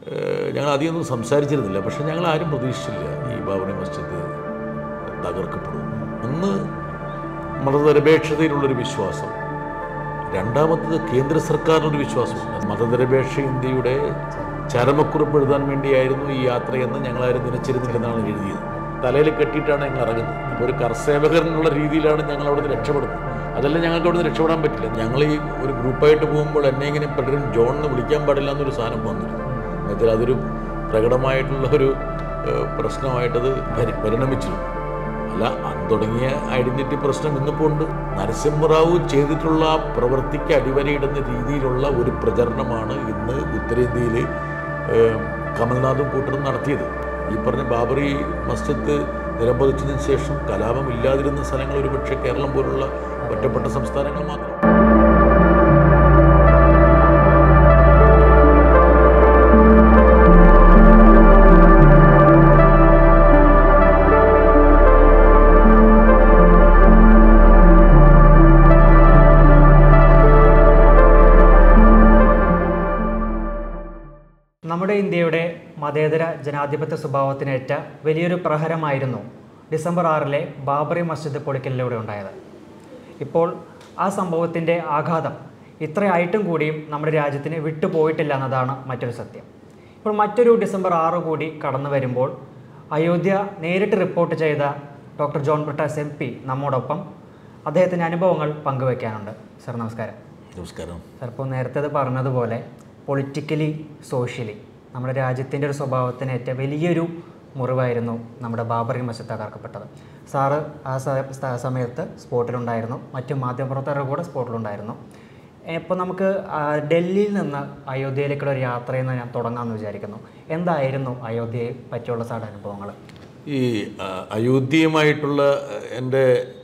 ഏഹ് ഞങ്ങൾ അധികമൊന്നും സംസാരിച്ചിരുന്നില്ല പക്ഷെ ഞങ്ങൾ ആരും പ്രതീക്ഷിച്ചില്ല ഈ ബാബറി മസ്ജിദ് തകർക്കപ്പെടും ഒന്ന് മതനിരപേക്ഷതയിലുള്ളൊരു വിശ്വാസം രണ്ടാമത്തത് കേന്ദ്ര സർക്കാരിനൊരു വിശ്വാസമുണ്ട് മതനിരപേക്ഷ ഇന്ത്യയുടെ ചരമക്കുറിപ്പ് എഴുതാൻ വേണ്ടിയായിരുന്നു ഈ യാത്രയെന്ന് ഞങ്ങളാരും നനച്ചിരുന്നില്ലെന്നാണ് എഴുതിയത് തലയിൽ കെട്ടിയിട്ടാണ് ഞങ്ങൾ ഇറങ്ങുന്നത് അപ്പോൾ ഒരു കർസേവകൻ എന്നുള്ള രീതിയിലാണ് ഞങ്ങൾ അവിടുന്ന് രക്ഷപ്പെടുന്നത് അതല്ല ഞങ്ങൾക്ക് അവിടുന്ന് രക്ഷപ്പെടാൻ പറ്റില്ല ഞങ്ങൾ ഈ ഒരു ഗ്രൂപ്പായിട്ട് പോകുമ്പോൾ എന്നെ ഇങ്ങനെ പ്രസിഡന്റ് ജോൺ എന്ന് വിളിക്കാൻ പാടില്ല എന്നൊരു സാധനം വന്നിരുന്നു എന്നുവെച്ചാൽ അതൊരു പ്രകടമായിട്ടുള്ള ഒരു ഏഹ്, പ്രശ്നമായിട്ടത് പരി- പരിണമിച്ചിരുന്നു അല്ല അന്ന് തുടങ്ങിയ ഐഡന്റിറ്റി പ്രശ്നം ഇന്നിപ്പോൾ ഉണ്ട് നരസിംഹറാവു ചെയ്തിട്ടുള്ള ആ പ്രവൃത്തിക്ക് അടിവരയിടുന്ന രീതിയിലുള്ള ഒരു പ്രചരണമാണ് ഇന്ന് ഉത്തരേന്ത്യയിൽ ഏഹ്, കമൽനാഥും കൂട്ടരും നടത്തിയത് ഈ പറഞ്ഞ ബാബറി മസ്ജിദ് നിലംപതിച്ചതിന് ശേഷം കലാപം ഇല്ലാതിരുന്ന സ്ഥലങ്ങൾ ഒരുപക്ഷെ കേരളം പോലുള്ള ഒറ്റപ്പെട്ട സംസ്ഥാനങ്ങൾ മാത്രം നമ്മുടെ ഇന്ത്യയുടെ മതേതര ജനാധിപത്യ സ്വഭാവത്തിനേറ്റ വലിയൊരു പ്രഹരമായിരുന്നു ഡിസംബർ ആറിലെ ബാബറി മസ്ജിദ് പൊളിക്കലിലൂടെ ഉണ്ടായത് ഇപ്പോൾ ആ സംഭവത്തിൻ്റെ ആഘാതം ഇത്രയായിട്ടും കൂടിയും നമ്മുടെ രാജ്യത്തിന് വിട്ടുപോയിട്ടില്ല എന്നതാണ് മറ്റൊരു സത്യം ഇപ്പോൾ മറ്റൊരു ഡിസംബർ ആറ് കൂടി കടന്നു വരുമ്പോൾ അയോധ്യ നേരിട്ട് റിപ്പോർട്ട് ചെയ്ത doctor John Brittas M P നമ്മോടൊപ്പം അദ്ദേഹത്തിൻ്റെ അനുഭവങ്ങൾ പങ്കുവയ്ക്കാനുണ്ട് സർ നമസ്കാരം നമസ്കാരം സാർ ഇപ്പോൾ നേരത്തെ അത് പറഞ്ഞതുപോലെ പൊളിറ്റിക്കലി സോഷ്യലി നമ്മുടെ രാജ്യത്തിൻ്റെ ഒരു സ്വഭാവത്തിന് വലിയൊരു മുറിവായിരുന്നു നമ്മുടെ ബാബറി മസ്ജിദ് തകർക്കപ്പെട്ടത് സാറ് ആ സ- സ്ഥ- സമയത്ത് സ്പോട്ടിലുണ്ടായിരുന്നു മറ്റു മാധ്യമപ്രവർത്തകർ കൂടെ സ്പോട്ടിലുണ്ടായിരുന്നു ഇപ്പോൾ നമുക്ക് ആ, ഡൽഹിയിൽ നിന്ന് അയോധ്യയിലേക്കുള്ള ഒരു യാത്രയിൽ നിന്ന് ഞാൻ തുടങ്ങാമെന്ന് വിചാരിക്കുന്നു എന്തായിരുന്നു അയോധ്യയെ പറ്റിയുള്ള സാറിൻ്റെ അനുഭവങ്ങൾ ഈ ആ, അയോധ്യയുമായിട്ടുള്ള ആ, എൻ്റെ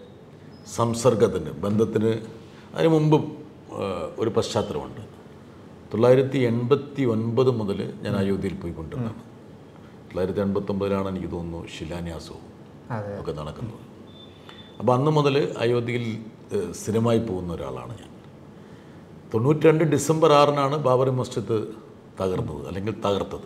സംസർഗത്തിന് ബന്ധത്തിന് അതിന് മുമ്പും ആ, ഒരു പശ്ചാത്തലമുണ്ട് തൊള്ളായിരത്തി എൺപത്തി ഒൻപത് മുതൽ ഞാൻ അയോധ്യയിൽ പോയിക്കൊണ്ടിരുന്നതാണ് തൊള്ളായിരത്തി എൺപത്തൊമ്പതിലാണ് എനിക്ക് തോന്നുന്നു ശിലാന്യാസവും അതെ ഒക്കെ നടക്കുന്നത് അപ്പോൾ അന്ന് മുതൽ അയോധ്യയിൽ ഏഹ്, സ്ഥിരമായി പോകുന്ന ഒരാളാണ് ഞാൻ തൊണ്ണൂറ്റി രണ്ട് ഡിസംബർ ആറിനാണ് ബാബറി മസ്ജിദ് തകർന്നത് അല്ലെങ്കിൽ തകർത്തത്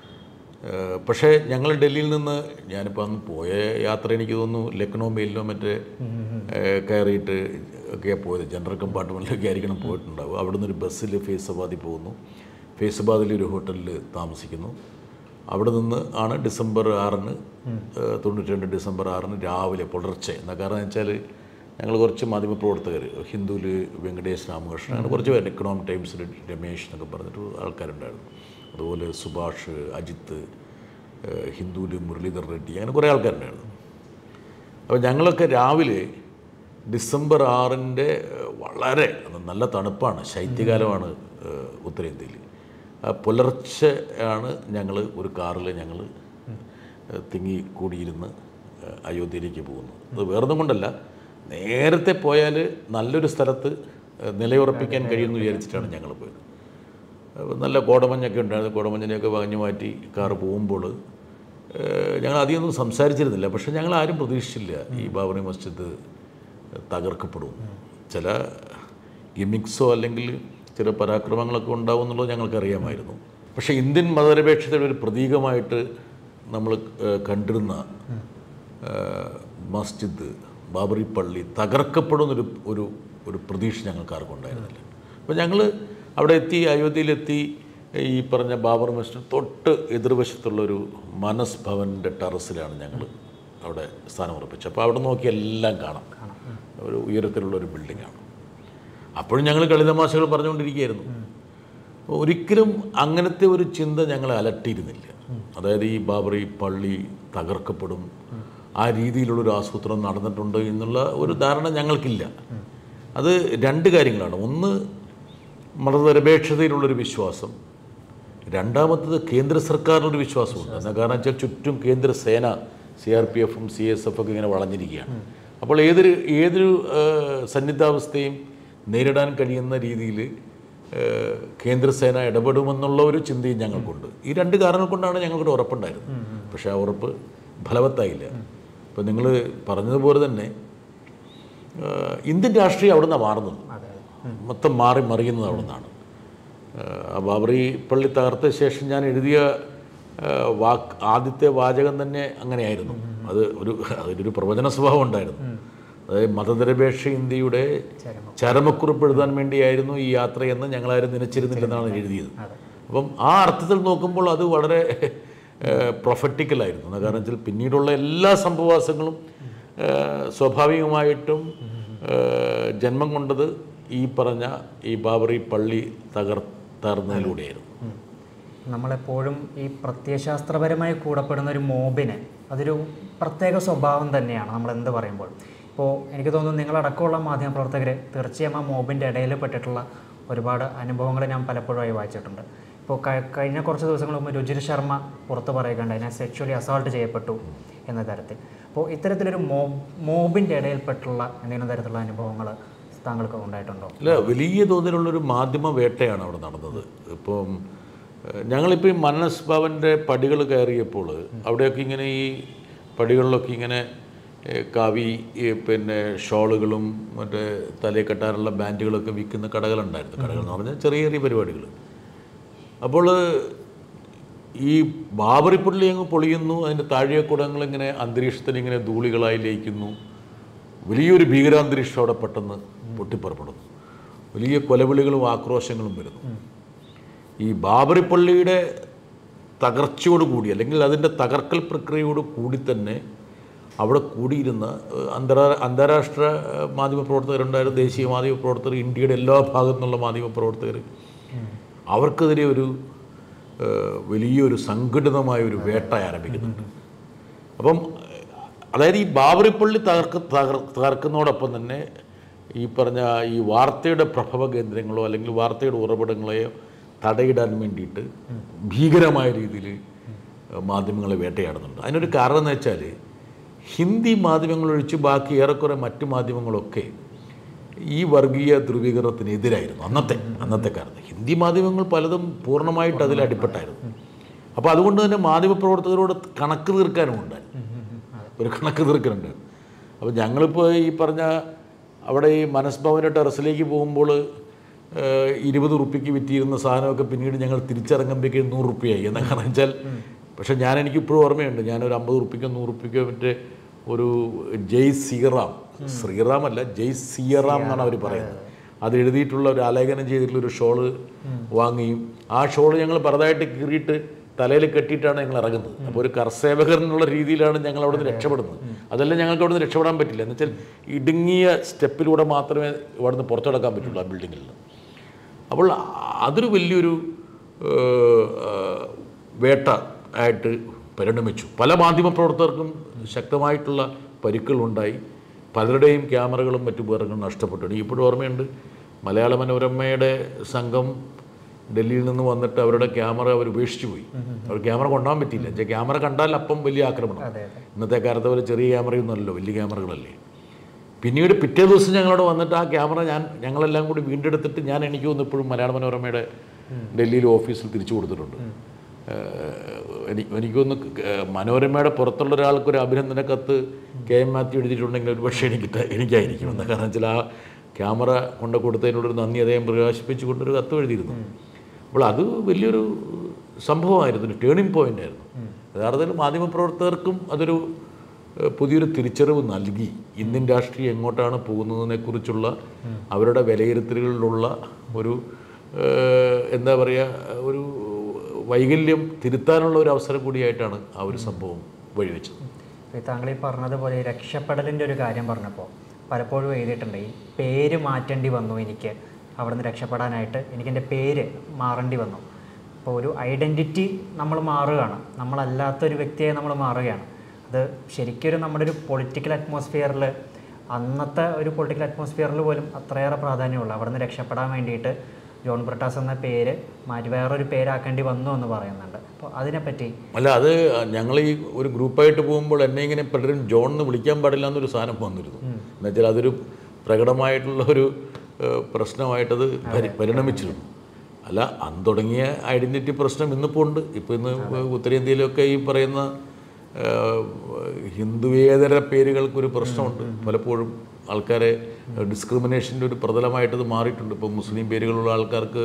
ഏഹ്, പക്ഷേ ഞങ്ങൾ ഡൽഹിയിൽ നിന്ന് ഞാനിപ്പോൾ അന്ന് പോയ യാത്ര എനിക്ക് തോന്നുന്നു ലക്നൗ മെയിലിനോ മറ്റേ ഏഹ്, കയറിയിട്ട് ഒക്കെയാണ് പോയത് ജനറൽ കമ്പാർട്ട്മെൻറ്റിലൊക്കെ ആയിരിക്കണം പോയിട്ടുണ്ടാവും അവിടുന്ന് ഒരു ബസ്സിൽ ഫേസബാദിൽ പോകുന്നു ഫേസബാദിൽ ഒരു ഹോട്ടലിൽ താമസിക്കുന്നു അവിടെ നിന്ന് ആണ് ഡിസംബർ ആറിന് ഏഹ്, തൊണ്ണൂറ്റി രണ്ട് ഡിസംബർ ആറിന് രാവിലെ പുലർച്ചെ എന്താ കാരണം വെച്ചാൽ ഞങ്ങൾ കുറച്ച് മാധ്യമപ്രവർത്തകർ ഹിന്ദുവിൽ വെങ്കടേഷ് രാമകൃഷ്ണൻ അങ്ങനെ കുറച്ച് പേര് എക്കണോമിക് ടൈംസിൽ രമേശ് എന്നൊക്കെ പറഞ്ഞിട്ട് ആൾക്കാരുണ്ടായിരുന്നു അതുപോലെ സുഭാഷ് അജിത്ത് ഏഹ്, ഹിന്ദുവിൽ മുരളീധർ റെഡ്ഡി അങ്ങനെ കുറേ ആൾക്കാരുണ്ടായിരുന്നു അപ്പോൾ ഞങ്ങളൊക്കെ രാവിലെ ഡിസംബർ ആറിൻ്റെ വളരെ അത് നല്ല തണുപ്പാണ് ശൈത്യകാലമാണ് ഏഹ്, ഉത്തരേന്ത്യയിൽ ആ പുലർച്ചെ ആണ് ഞങ്ങൾ ഒരു കാറിൽ ഞങ്ങൾ തിങ്ങി കൂടിയിരുന്ന് ഏഹ്, അയോധ്യയിലേക്ക് പോകുന്നു അത് വേറൊന്നും കൊണ്ടല്ല നേരത്തെ പോയാൽ നല്ലൊരു സ്ഥലത്ത് ഏഹ്, നിലയുറപ്പിക്കാൻ കഴിയുമെന്ന് വിചാരിച്ചിട്ടാണ് ഞങ്ങൾ പോയത് അപ്പോൾ നല്ല കോടമഞ്ഞൊക്കെ ഉണ്ടായിരുന്നു കോടമഞ്ഞിനെയൊക്കെ വകഞ്ഞു മാറ്റി കാറ് പോകുമ്പോൾ ഏഹ്, ഞങ്ങൾ അധികമൊന്നും സംസാരിച്ചിരുന്നില്ല പക്ഷേ ഞങ്ങൾ ആരും പ്രതീക്ഷിച്ചില്ല ഈ ബാബറി മസ്ജിദ് തകർക്കപ്പെടും ചില ഗിമിക്സോ അല്ലെങ്കിൽ ചില പരാക്രമങ്ങളൊക്കെ ഉണ്ടാവും എന്നുള്ളത് ഞങ്ങൾക്കറിയാമായിരുന്നു പക്ഷേ ഇന്ത്യൻ മതനിരപേക്ഷതയുടെ ഒരു പ്രതീകമായിട്ട് നമ്മൾ ഏഹ്, കണ്ടിരുന്ന ഏഹ്, മസ്ജിദ് ബാബറി പള്ളി തകർക്കപ്പെടുന്നൊരു ഒരു ഒരു പ്രതീക്ഷ ഞങ്ങൾക്ക് ആർക്കും ഉണ്ടായിരുന്നില്ല അപ്പോൾ ഞങ്ങൾ അവിടെ എത്തി അയോധ്യയിലെത്തി ഈ പറഞ്ഞ ബാബർ മസ്ജിദ് തൊട്ട് എതിർവശത്തുള്ളൊരു മനസ് ഭവൻ്റെ ടെറസിലാണ് ഞങ്ങൾ അവിടെ സ്ഥാനം ഉറപ്പിച്ചത് അപ്പോൾ അവിടെ നോക്കി എല്ലാം കാണാം ഒരു ഉയരത്തിലുള്ള ഒരു ബിൽഡിങ്ങാണ് അപ്പോഴും ഞങ്ങൾ കളിതമാശകൾ പറഞ്ഞുകൊണ്ടിരിക്കുകയായിരുന്നു അപ്പോൾ ഒരിക്കലും അങ്ങനത്തെ ഒരു ചിന്ത ഞങ്ങളെ അലട്ടിയിരുന്നില്ല അതായത് ഈ ബാബറി പള്ളി തകർക്കപ്പെടും ആ രീതിയിലുള്ളൊരു ആസൂത്രണം നടന്നിട്ടുണ്ട് എന്നുള്ള ഒരു ധാരണ ഞങ്ങൾക്കില്ല അത് രണ്ട് കാര്യങ്ങളാണ് ഒന്ന് മതനിരപേക്ഷതയിലുള്ളൊരു വിശ്വാസം രണ്ടാമത്തത് കേന്ദ്ര സർക്കാരിനൊരു വിശ്വാസമുണ്ട് എന്താ കാരണം വെച്ചാൽ ചുറ്റും കേന്ദ്ര സേന സി ആർ പി എഫും സി എസ് എഫ് ഒക്കെ ഇങ്ങനെ വളഞ്ഞിരിക്കുകയാണ് അപ്പോൾ ഏതൊരു ഏതൊരു ആ, സന്നിഗ്ധാവസ്ഥയും നേരിടാൻ കഴിയുന്ന രീതിയിൽ കേന്ദ്രസേന ഇടപെടുമെന്നുള്ള ഒരു ചിന്തയും ഞങ്ങൾക്കുണ്ട് ഈ രണ്ട് കാരണങ്ങൾ കൊണ്ടാണ് ഞങ്ങൾക്കൊരു ഉറപ്പുണ്ടായിരുന്നത് പക്ഷേ ആ ഉറപ്പ് ഫലവത്തായില്ല ഇപ്പം നിങ്ങൾ പറഞ്ഞതുപോലെ തന്നെ ആ, ഇന്ത്യൻ രാഷ്ട്രീയം അവിടെ നിന്നാണ് മാറുന്നത് മൊത്തം മാറി മറിയുന്നത് അവിടെ നിന്നാണ് ആ ബാബറി പള്ളി തകർത്ത ശേഷം ഞാൻ എഴുതിയ ആ, വാക്ക് ആദ്യത്തെ വാചകം തന്നെ അങ്ങനെയായിരുന്നു അത് ഒരു അതിലൊരു പ്രവചന സ്വഭാവം ഉണ്ടായിരുന്നു അതായത് മതനിരപേക്ഷ ഇന്ത്യയുടെ ചരമം ചരമക്കുറിപ്പ് എഴുതാൻ വേണ്ടിയായിരുന്നു ഈ യാത്രയെന്ന് ഞങ്ങളാരും നനച്ചിരുന്നില്ലെന്നാണ് എഴുതിയത് അതെ അപ്പം ആ അർത്ഥത്തിൽ നോക്കുമ്പോൾ അത് വളരെ പ്രൊഫറ്റിക്കലായിരുന്നു കാരണം വെച്ചാൽ പിന്നീടുള്ള എല്ലാ സംഭവവാസങ്ങളും ഏഹ്, സ്വാഭാവികമായിട്ടും ഏഹ്, ജന്മം കൊണ്ടത് ഈ പറഞ്ഞ ഈ ബാബറി പള്ളി തകർത്തറുന്നതിലൂടെയായിരുന്നു ഉം. നമ്മളെപ്പോഴും ഈ പ്രത്യയശാസ്ത്രപരമായി കൂടപ്പെടുന്ന ഒരു മോബിന് അതൊരു പ്രത്യേക സ്വഭാവം തന്നെയാണ് നമ്മൾ എന്ത് പറയുമ്പോൾ ഇപ്പോൾ എനിക്ക് തോന്നുന്നു നിങ്ങളടക്കമുള്ള മാധ്യമപ്രവർത്തകർ തീർച്ചയായും ആ മോബിൻ്റെ ഇടയിൽ പെട്ടിട്ടുള്ള ഒരുപാട് അനുഭവങ്ങൾ ഞാൻ പലപ്പോഴായി വായിച്ചിട്ടുണ്ട് ഇപ്പോൾ ക- കഴിഞ്ഞ കുറച്ച് ദിവസങ്ങൾ മുമ്പ് രുചിര ശർമ്മ പുറത്ത് പറയുകയുണ്ടായി ഞാൻ സെക്ഷുവലി അസോൾട്ട് ചെയ്യപ്പെട്ടു എന്ന തരത്തിൽ അപ്പോൾ ഇത്തരത്തിലൊരു മോ മോബിൻ്റെ ഇടയിൽപ്പെട്ടുള്ള എന്തെങ്കിലും തരത്തിലുള്ള അനുഭവങ്ങൾ താങ്കൾക്ക് ഉണ്ടായിട്ടുണ്ടോ അല്ല വലിയ തോതിലുള്ളൊരു മാധ്യമ വേട്ടയാണ് അവിടെ നടന്നത് ഇപ്പം ഏഹ്, ഞങ്ങളിപ്പോൾ ഈ മനസ് ഭവൻ്റെ പടികൾ കയറിയപ്പോൾ അവിടെയൊക്കെ ഇങ്ങനെ ഈ പടികളിലൊക്കെ ഇങ്ങനെ ഏഹ്, കാവി ഈ പിന്നെ ഷോളുകളും മറ്റേ തലയിൽ കെട്ടാനുള്ള ബാൻഡുകളൊക്കെ വിൽക്കുന്ന കടകളുണ്ടായിരുന്നു കടകൾ എന്ന് പറഞ്ഞാൽ ചെറിയ ചെറിയ പരിപാടികൾ അപ്പോൾ ഈ ബാബറിപ്പള്ളി അങ്ങ് പൊളിയുന്നു അതിൻ്റെ താഴെക്കൂടങ്ങൾ ഇങ്ങനെ അന്തരീക്ഷത്തിൽ ഇങ്ങനെ ധൂളികളായി ലയിക്കുന്നു വലിയൊരു ഭീകരാന്തരീക്ഷം അവിടെ പെട്ടെന്ന് പൊട്ടിപ്പുറപ്പെടുന്നു വലിയ കൊലവിളികളും ആക്രോശങ്ങളും വരുന്നു ഈ ബാബറി പള്ളിയുടെ തകർച്ചയോട് കൂടി അല്ലെങ്കിൽ അതിൻ്റെ തകർക്കൽ പ്രക്രിയയോട് കൂടി തന്നെ അവിടെ കൂടിയിരുന്ന ഏഹ്, അന്തരാ അന്താരാഷ്ട്ര ഏഹ്, മാധ്യമപ്രവർത്തകരുണ്ടായിരുന്നു ദേശീയ മാധ്യമപ്രവർത്തകർ ഇന്ത്യയുടെ എല്ലാ ഭാഗത്തു നിന്നുള്ള മാധ്യമപ്രവർത്തകർ അവർക്കെതിരെ ഒരു ഏഹ്, വലിയൊരു സംഘടിതമായ ഒരു വേട്ട ആരംഭിക്കുന്നുണ്ട് അപ്പം അതായത് ഈ ബാബറി പള്ളി തകർക്ക് തകർ തകർക്കുന്നതോടൊപ്പം തന്നെ ഈ പറഞ്ഞ ഈ വാർത്തയുടെ പ്രഭവ കേന്ദ്രങ്ങളോ അല്ലെങ്കിൽ വാർത്തയുടെ ഉറവിടങ്ങളെയോ തടയിടാൻ വേണ്ടിയിട്ട് ഭീകരമായ രീതിയിൽ മാധ്യമങ്ങളെ വേട്ടയാടുന്നുണ്ട് അതിനൊരു കാരണം എന്ന് വെച്ചാൽ ഹിന്ദി മാധ്യമങ്ങൾ ഒഴിച്ച് ബാക്കി ഏറെക്കുറെ മറ്റ് മാധ്യമങ്ങളൊക്കെ ഈ വർഗീയ ധ്രുവീകരണത്തിനെതിരായിരുന്നു അന്നത്തെ അന്നത്തെ കാലത്ത് ഹിന്ദി മാധ്യമങ്ങൾ പലതും പൂർണ്ണമായിട്ട് അതിൽ അടിപ്പെട്ടായിരുന്നു അപ്പോൾ അതുകൊണ്ട് തന്നെ മാധ്യമപ്രവർത്തകരോട് കണക്ക് തീർക്കാനും ഉണ്ടായിരുന്നു ഒരു കണക്ക് തീർക്കലുണ്ട് അപ്പോൾ ഞങ്ങളിപ്പോൾ ഈ പറഞ്ഞ അവിടെ ഈ മനസ് ഭവൻ്റെ ടെറസിലേക്ക് പോകുമ്പോൾ ഏഹ്, ഇരുപത് റുപ്യക്ക് വിറ്റിരുന്ന സാധനമൊക്കെ പിന്നീട് ഞങ്ങൾ തിരിച്ചിറങ്ങുമ്പോഴേക്കും നൂറ് റുപ്യയായി എന്താ കാരണം വെച്ചാൽ പക്ഷേ ഞാൻ എനിക്കിപ്പോഴും ഓർമ്മയുണ്ട് ഞാനൊരു അമ്പത് റുപ്യക്കോ നൂറ് റുപ്യക്കോ മറ്റേ ഒരു ജയ് ശ്രീറാം ശ്രീറാം അല്ല ജയ് സിയറാം എന്നാണ് അവർ പറയുന്നത് അത് എഴുതിയിട്ടുള്ള ഒരു ആലേഖനം ചെയ്തിട്ടുള്ള ഒരു ഷോള് വാങ്ങിയും ആ ഷോള് ഞങ്ങൾ പരതായിട്ട് കീറിയിട്ട് തലയിൽ കെട്ടിയിട്ടാണ് ഞങ്ങൾ ഇറങ്ങുന്നത് അപ്പോൾ ഒരു കർസേവകർ എന്നുള്ള രീതിയിലാണ് ഞങ്ങൾ അവിടെ നിന്ന് രക്ഷപ്പെടുന്നത് അതല്ല ഞങ്ങൾക്ക് അവിടെ നിന്ന് രക്ഷപ്പെടാൻ പറ്റില്ല എന്ന് വെച്ചാൽ ഇടുങ്ങിയ സ്റ്റെപ്പിലൂടെ മാത്രമേ ഇവിടെ നിന്ന് പുറത്തെടുക്കാൻ പറ്റുള്ളൂ ആ ബിൽഡിങ്ങിൽ നിന്ന് അപ്പോൾ അതൊരു വലിയൊരു ഏഹ്, ഏഹ്, വേട്ട ആയിട്ട് പരിണമിച്ചു പല മാധ്യമപ്രവർത്തകർക്കും ശക്തമായിട്ടുള്ള പരിക്കുകളുണ്ടായി പലരുടെയും ക്യാമറകളും മറ്റു ഉപകരണങ്ങളും നഷ്ടപ്പെട്ടു എനിക്ക് ഇപ്പോഴും ഓർമ്മയുണ്ട് മലയാള മനോരമയുടെ സംഘം ഡൽഹിയിൽ നിന്ന് വന്നിട്ട് അവരുടെ ക്യാമറ അവർ ഉപേക്ഷിച്ചു പോയി അവർ ക്യാമറ കൊണ്ടുപോകാൻ പറ്റിയില്ല എന്നുവെച്ചാൽ ക്യാമറ കണ്ടാൽ അപ്പം വലിയ ആക്രമണം അതെ അതെ ഇന്നത്തെ കാലത്ത് പോലെ ചെറിയ ക്യാമറയൊന്നും അല്ലല്ലോ വലിയ ക്യാമറകളല്ലേ പിന്നീട് പിറ്റേ ദിവസം ഞങ്ങളോട് വന്നിട്ട് ആ ക്യാമറ ഞാൻ ഞങ്ങളെല്ലാം കൂടി വീണ്ടെടുത്തിട്ട് ഞാൻ എനിക്ക് തോന്നുന്നു ഇപ്പോഴും മലയാള മനോരമയുടെ ഡൽഹിയിൽ ഓഫീസിൽ തിരിച്ചു കൊടുത്തിട്ടുണ്ട് ഏഹ് എനിക്ക് എനിക്കൊന്ന് മനോരമയുടെ പുറത്തുള്ള ഒരാൾക്ക് ഒരു അഭിനന്ദന കത്ത് കെ എം മാത്യു എഴുതിയിട്ടുണ്ടെങ്കിൽ ഒരു പക്ഷേ എനിക്ക് ത- എനിക്കായിരിക്കും എന്താ കാരണം വെച്ചാൽ ആ ക്യാമറ കൊണ്ട് കൊടുത്തതിനോടൊരു നന്ദി അദ്ദേഹം പ്രകാശിപ്പിച്ചുകൊണ്ടൊരു കത്ത് എഴുതിയിരുന്നു അപ്പോൾ അത് വലിയൊരു സംഭവമായിരുന്നു ഒരു ടേണിംഗ് പോയിന്റ് ആയിരുന്നു യഥാർത്ഥത്തിൽ മാധ്യമപ്രവർത്തകർക്കും അതൊരു ഏഹ്, പുതിയൊരു തിരിച്ചറിവ് നൽകി ഇന്ത്യൻ രാഷ്ട്രീയം എങ്ങോട്ടാണ് പോകുന്നതിനെക്കുറിച്ചുള്ള അവരുടെ വിലയിരുത്തലുകളിലുള്ള ഒരു ഏഹ്, എന്താ പറയുക ഒരു വൈകല്യം തിരുത്താനുള്ള ഒരു അവസരം കൂടിയായിട്ടാണ് ആ ഒരു സംഭവം വഴിവെച്ചത് ഈ താങ്കൾ ഈ പറഞ്ഞതുപോലെ ഈ രക്ഷപ്പെടലിൻ്റെ ഒരു കാര്യം പറഞ്ഞപ്പോൾ പലപ്പോഴും എഴുതിയിട്ടുണ്ട് ഈ പേര് മാറ്റേണ്ടി വന്നു എനിക്ക് അവിടെ നിന്ന് രക്ഷപ്പെടാനായിട്ട് എനിക്ക് എൻ്റെ പേര് മാറേണ്ടി വന്നു അപ്പോൾ ഒരു ഐഡൻറ്റിറ്റി നമ്മൾ മാറുകയാണ് നമ്മളല്ലാത്തൊരു വ്യക്തിയായി നമ്മൾ മാറുകയാണ് അത് ശരിക്കൊരു നമ്മുടെ ഒരു പൊളിറ്റിക്കൽ അറ്റ്മോസ്ഫിയറിൽ അന്നത്തെ ഒരു പൊളിറ്റിക്കൽ അറ്റ്മോസ്ഫിയറിൽ പോലും അത്രയേറെ പ്രാധാന്യമുള്ളൂ അവിടെ നിന്ന് രക്ഷപ്പെടാൻ വേണ്ടിയിട്ട് ജോൺ ബ്രിട്ടാസ് എന്ന പേര് മാറ്റി വേറൊരു പേരാക്കേണ്ടി വന്നു എന്ന് പറയുന്നുണ്ട് അപ്പോൾ അതിനെപ്പറ്റി അല്ല അത് ഞങ്ങൾ ഈ ഒരു ഗ്രൂപ്പായിട്ട് പോകുമ്പോൾ എന്നെ ഇങ്ങനെ പലരും ജോൺ എന്ന് വിളിക്കാൻ പാടില്ല എന്നൊരു സാധനം വന്നിരുന്നു എന്നുവെച്ചാൽ അതൊരു പ്രകടമായിട്ടുള്ള ഒരു ഏഹ്, പ്രശ്നമായിട്ടത് പരി പരിണമിച്ചിരുന്നു അല്ല അന്ന് തുടങ്ങിയ ഐഡൻറ്റിറ്റി പ്രശ്നം ഇന്നിപ്പോൾ ഉണ്ട് ഇപ്പോൾ ഇന്ന് ഉത്തരേന്ത്യയിലൊക്കെ ഈ പറയുന്ന ഏഹ്, ഹിന്ദുവേതര പേരുകൾക്കൊരു പ്രശ്നമുണ്ട് പലപ്പോഴും ആൾക്കാരെ ഡിസ്ക്രിമിനേഷൻ്റെ ഒരു പ്രതലമായിട്ടത് മാറിയിട്ടുണ്ട് ഇപ്പോൾ മുസ്ലിം പേരുകളുള്ള ആൾക്കാർക്ക്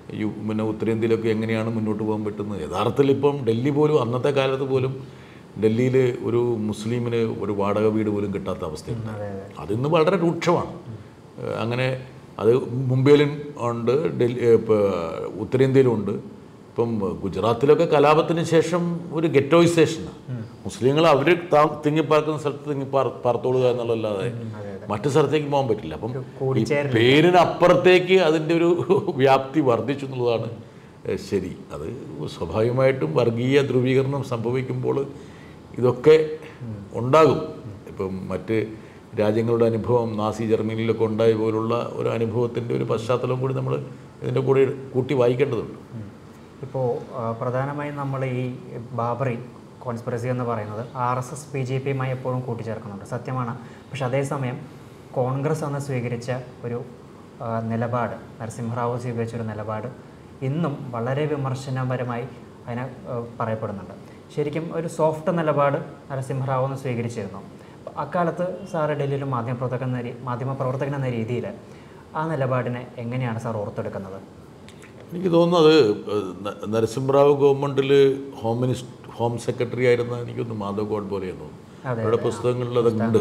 യു പിന്നെ ഉത്തരേന്ത്യയിലൊക്കെ എങ്ങനെയാണ് മുന്നോട്ട് പോകാൻ പറ്റുന്നത് യഥാർത്ഥത്തിൽ ഇപ്പം ഡൽഹി പോലും അന്നത്തെ കാലത്ത് പോലും ഡൽഹിയിൽ ഒരു മുസ്ലിമിന് ഒരു വാടക വീട് പോലും കിട്ടാത്ത അവസ്ഥയുണ്ട് അതെ അതെ അതിന്ന് വളരെ രൂക്ഷമാണ് ഏഹ് അങ്ങനെ അത് മുംബൈയിലും ഉണ്ട് ഡൽഹി ഇപ്പോൾ ഉത്തരേന്ത്യയിലും ഉണ്ട് ഇപ്പം ഗുജറാത്തിലൊക്കെ കലാപത്തിന് ശേഷം ഒരു ഗെറ്റോയിസേഷനാണ് മുസ്ലിങ്ങൾ അവർ തിങ്ങിപ്പാർക്കുന്ന സ്ഥലത്ത് തിങ്ങിപ്പാർ പാർത്തോളുക എന്നുള്ളതല്ലാതെ മറ്റു സ്ഥലത്തേക്ക് പോകാൻ പറ്റില്ല അപ്പം ഈ കൂടിച്ചേരൽ പേരിനപ്പുറത്തേക്ക് അതിൻ്റെ ഒരു വ്യാപ്തി വർദ്ധിച്ചു എന്നുള്ളതാണ് ഏഹ് ശരി അത് സ്വാഭാവികമായിട്ടും വർഗീയ ധ്രുവീകരണം സംഭവിക്കുമ്പോൾ ഇതൊക്കെ ഉണ്ടാകും ഇപ്പം മറ്റ് രാജ്യങ്ങളുടെ അനുഭവം നാസി ജർമ്മനിയിലൊക്കെ ഉണ്ടായ പോലുള്ള ഒരു അനുഭവത്തിൻ്റെ ഒരു പശ്ചാത്തലം കൂടി നമ്മൾ ഇതിൻ്റെ കൂടെ കൂട്ടി വായിക്കേണ്ടതുണ്ട് ഇപ്പോൾ പ്രധാനമായും നമ്മൾ ഈ ബാബറി കോൺസ്പിറസി എന്ന് പറയുന്നത് R S S B J പിയുമായി എപ്പോഴും കൂട്ടിച്ചേർക്കുന്നുണ്ട് സത്യമാണ് പക്ഷെ അതേസമയം കോൺഗ്രസ് അന്ന് സ്വീകരിച്ച ഒരു ആ, നിലപാട് നരസിംഹറാവു സ്വീകരിച്ച ഒരു നിലപാട് ഇന്നും വളരെ വിമർശനപരമായി അതിനെ ആ, പറയപ്പെടുന്നുണ്ട് ശരിക്കും ഒരു സോഫ്റ്റ് നിലപാട് നരസിംഹറാവു എന്ന് സ്വീകരിച്ചിരുന്നു അപ്പോൾ അക്കാലത്ത് സാറ് ഡൽഹിയിൽ മാധ്യമപ്രവർത്തകൻ എന്ന രീ- മാധ്യമപ്രവർത്തകൻ എന്ന രീതിയിൽ ആ നിലപാടിനെ എങ്ങനെയാണ് സാർ ഓർത്തെടുക്കുന്നത് എനിക്ക് തോന്നുന്നത് ഏഹ്, ന- നരസിംഹറാവു ഗവൺമെൻറ്റിൽ ഹോം മിനിസ്റ്റർ ഹോം സെക്രട്ടറി ആയിരുന്ന എനിക്കൊന്ന് മാധവ് ഗോഡ് പോലെയെന്ന് തോന്നുന്നു അതെ, അവരുടെ പുസ്തകങ്ങളിൽ അതുണ്ട്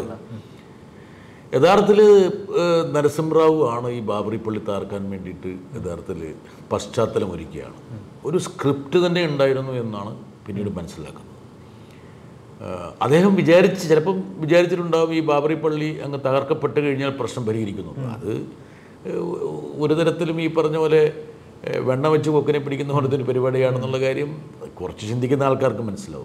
യഥാർത്ഥത്തിൽ ഏഹ്, നരസിംഹറാവു ആണ് ഈ ബാബറി പള്ളി താർക്കാൻ വേണ്ടിയിട്ട് യഥാർത്ഥത്തിൽ പശ്ചാത്തലം ഒരുക്കുകയാണ് ഒരു സ്ക്രിപ്റ്റ് തന്നെ ഉണ്ടായിരുന്നു എന്നാണ് പിന്നീട് മനസ്സിലാക്കുന്നത് ഏഹ്, അദ്ദേഹം വിചാരിച്ച് ചിലപ്പം വിചാരിച്ചിട്ടുണ്ടാവും ഈ ബാബറി പള്ളി അങ്ങ് തകർക്കപ്പെട്ട് കഴിഞ്ഞാൽ പ്രശ്നം പരിഹരിക്കുന്നു അത് ഏഹ്, ഒരു തരത്തിലും ഈ പറഞ്ഞ പോലെ ഏഹ്, വെണ്ണ വെച്ച് കൊക്കിനെ പിടിക്കുന്ന പോലത്തെ ഒരു പരിപാടിയാണെന്നുള്ള കാര്യം കുറച്ച് ചിന്തിക്കുന്ന ആൾക്കാർക്ക് മനസ്സിലാവും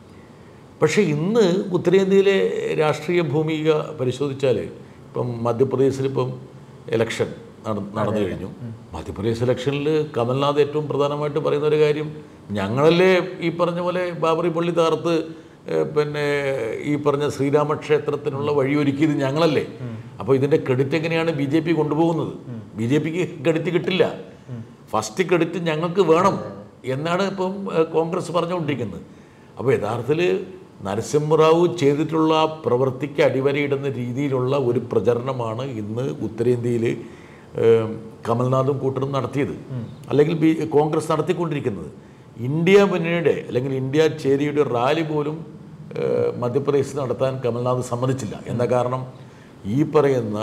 പക്ഷേ ഇന്ന് ഉത്തരേന്ത്യയിലെ രാഷ്ട്രീയ ഭൂമിക പരിശോധിച്ചാൽ ഇപ്പം മധ്യപ്രദേശിൽ ഇപ്പം ഇലക്ഷൻ നട നടന്നു കഴിഞ്ഞു മധ്യപ്രദേശ് ഇലക്ഷനിൽ കമൽനാഥ് ഏറ്റവും പ്രധാനമായിട്ട് പറയുന്ന ഒരു കാര്യം ഞങ്ങളല്ലേ ഈ പറഞ്ഞ പോലെ ബാബറി പള്ളി താർത്ത് ഏഹ്, പിന്നെ ഈ പറഞ്ഞ ശ്രീരാമക്ഷേത്രത്തിനുള്ള വഴിയൊരുക്കിയത് ഞങ്ങളല്ലേ അപ്പോൾ ഇതിൻ്റെ ക്രെഡിറ്റ് എങ്ങനെയാണ് ബി ജെ പി കൊണ്ടുപോകുന്നത് ബി ജെ പിക്ക് ക്രെഡിറ്റ് കിട്ടില്ല ഫസ്റ്റ് ക്രെഡിറ്റ് ഞങ്ങൾക്ക് വേണം എന്നാണ് ഇപ്പം ഏഹ്, കോൺഗ്രസ് പറഞ്ഞുകൊണ്ടിരിക്കുന്നത് അപ്പോൾ യഥാർത്ഥത്തിൽ നരസിംഹറാവു ചെയ്തിട്ടുള്ള ആ പ്രവൃത്തിക്ക് അടിവരയിടുന്ന രീതിയിലുള്ള ഒരു പ്രചരണമാണ് ഇന്ന് ഉത്തരേന്ത്യയിൽ ഏം, കമൽനാഥും കൂട്ടരും നടത്തിയത് അല്ലെങ്കിൽ ബി കോൺഗ്രസ് നടത്തിക്കൊണ്ടിരിക്കുന്നത് ഇന്ത്യ മുന്നണിയുടെ അല്ലെങ്കിൽ ഇന്ത്യ ചേരിയുടെ റാലി പോലും ഏഹ്, മധ്യപ്രദേശിൽ നടത്താൻ കമൽനാഥ് സമ്മതിച്ചില്ല എന്താ കാരണം ഈ പറയുന്ന